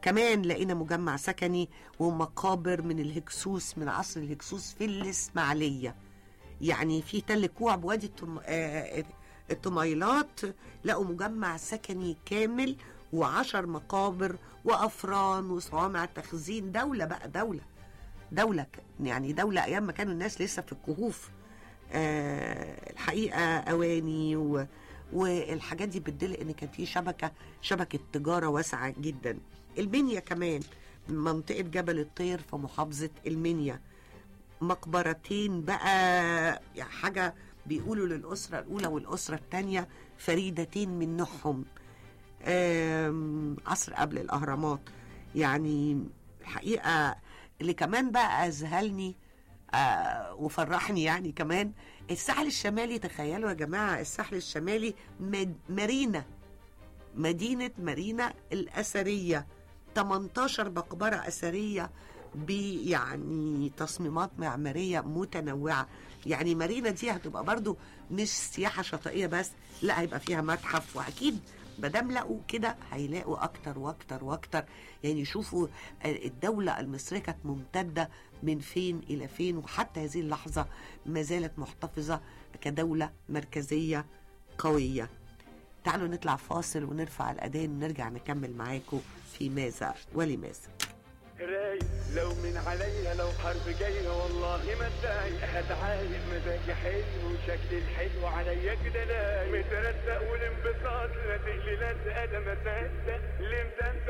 كمان لقينا مجمع سكني ومقابر من الهكسوس من عصر الهكسوس في الإسماعيلية يعني في تل كوع بوادي التم... آه الطميلات لقوا مجمع سكني كامل وعشر مقابر وأفران وصوامع تخزين دولة بقى دولة دولة يعني دولة أيام ما كانوا الناس لسه في الكهوف آه الحقيقة أواني و والحاجات دي بتدل ان كان في شبكه شبكه تجاره واسعه جدا المنيا كمان منطقه جبل الطير في محافظه المنيا مقبرتين بقى يعني حاجه بيقولوا للاسره الاولى والاسره الثانيه فريدتين من نوعهم آم، عصر قبل الاهرامات يعني الحقيقه اللي كمان بقى اذهلني آه وفرحني يعني كمان الساحل الشمالي تخيلوا يا جماعه الساحل الشمالي مد- مارينا مدينه مارينا الاثريه 18 مقبره اثريه بيعني تصميمات معماريه متنوعه يعني مارينا دي هتبقى برضو مش سياحه شاطئيه بس لا هيبقى فيها متحف واكيد مادام لقوا كده هيلاقوا اكتر واكتر واكتر يعني يشوفوا الدوله المصريه كانت ممتده من فين الى فين وحتى هذه اللحظه ما زالت محتفظه كدوله مركزيه قويه تعالوا نطلع فاصل ونرفع الاذان ونرجع نكمل معاكم في ماذا ولماذا رايق لو من عليا لو حرب جاية والله ما اتضايق هتعايق مزاجي حلو وشكلي الحلو عليا كده لايق مترزق والانبساط لازق لي لازقة ده ما صدق اللي مصدق